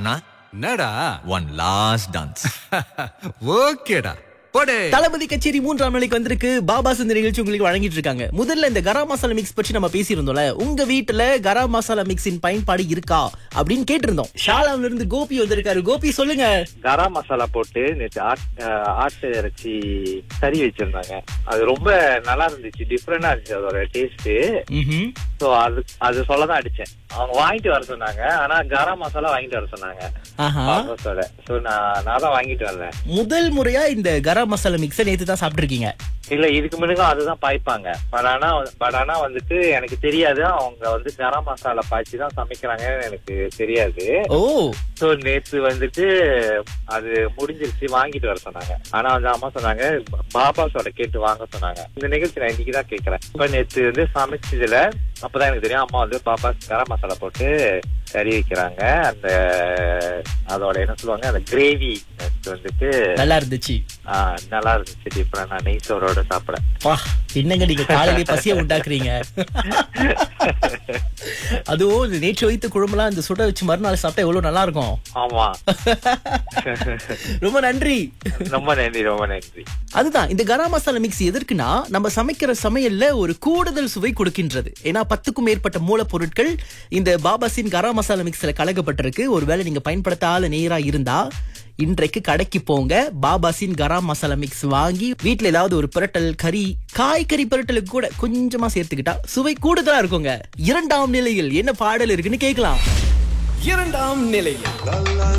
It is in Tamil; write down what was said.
அண்ணா என்னடா ஒன் லாஸ்ட் டான்ஸ் ஓகேடா போடே தளபதி கச்சேரி மூன்றாம் நாளைக்கு வந்திருக்கு பாபாஸ் இந்த நிகழ்ச்சி உங்களுக்கு வழங்கிட்டு இருக்காங்க முதல்ல இந்த கரம் மசாலா மிக்ஸ் பற்றி நம்ம பேசியிருந்தோம்ல உங்க வீட்டுல கரம் மசாலா மிக்ஸின் பயன்பாடு இருக்கா அப்படின்னு கேட்டிருந்தோம் ஷாலாம்ல இருந்து கோபி வந்திருக்காரு கோபி சொல்லுங்க கரம் மசாலா போட்டு நேற்று ஆட்- அஹ் ஆட்டு இறைச்சி கறி வச்சிருந்தாங்க அது ரொம்ப நல்லா இருந்துச்சு டிஃப்ரெண்டா இருந்துச்சு அதோட டேஸ்ட் ம்ஹும். ஸோ அது அது சொல்ல தான் அடிச்சேன் அவங்க வாங்கிட்டு வர சொன்னாங்க ஆனா கரம் மசாலா வாங்கிட்டு வர சொன்னாங்க ஆஹா பாபாஸோட ஸோ நான் நான் தான் வாங்கிட்டு வரேன் முதல் முறையா இந்த கரம் மசாலா மிக்ஸை நேத்து தான் சாப்பிட்டிருக்கீங்க இல்ல இதுக்கு முன்னுக்கும் அதுதான் பாய்ப்பாங்க பட் ஆனா பட் ஆனா வந்துட்டு எனக்கு தெரியாது அவங்க வந்து கரம் மசாலா பாய்ச்சி தான் சமைக்கிறாங்கன்னு எனக்கு தெரியாது ஓ சோ நேத்து வந்துட்டு அது முடிஞ்சிருச்சு வாங்கிட்டு வர சொன்னாங்க ஆனா வந்து அம்மா சொன்னாங்க பாபாஸோட கேட்டு வாங்க சொன்னாங்க இந்த நிகழ்ச்சி நான் இன்னைக்கு தான் கேட்கறேன் இப்ப நேத்து வந்து சமைச்சதுல அப்பதான் எனக்கு தெரியும் அம்மா வந்து பாபாஸ் கரம் மசாலா போட்டு கறி வைக்கிறாங்க அந்த அதோட என்ன சொல்லுவாங்க அந்த கிரேவி வந்துட்டு நல்லா இருந்துச்சு ஆ, நல்லா இருந்துச்சு டிஃபரெண்டா நெய் சோறோட சாப்பிட பா என்னங்க நீங்க காலையிலே பசிய உண்டாக்குறீங்க அதுவும் இந்த நேற்று வைத்த குழம்புலாம் இந்த சுட வச்சு மறுநாள் சாப்பிட்டா எவ்வளவு நல்லா இருக்கும் ஆமா ரொம்ப நன்றி ரொம்ப நன்றி ரொம்ப நன்றி அதுதான் இந்த கரம் மசாலா மிக்ஸ் எதற்குனா நம்ம சமைக்கிற சமையல்ல ஒரு கூடுதல் சுவை கொடுக்கின்றது ஏன்னா பத்துக்கும் மேற்பட்ட மூலப்பொருட்கள் இந்த பாபாசின் கரம் மசாலா மிக்ஸ்ல கலக்கப்பட்டிருக்கு ஒருவேளை நீங்க பயன்படுத்தாத நேரா இருந்தா இன்றைக்கு கடைக்கு போங்க பாபாசின் கரம் மசாலா மிக்ஸ் வாங்கி வீட்ல ஏதாவது ஒரு புரட்டல் கறி காய்கறி புரட்டலுக்கு கூட கொஞ்சமா சேர்த்துக்கிட்டா சுவை கூடுதலா இருக்குங்க இரண்டாம் நிலையில் என்ன பாடல் இருக்குன்னு கேட்கலாம் இரண்டாம் நிலையில்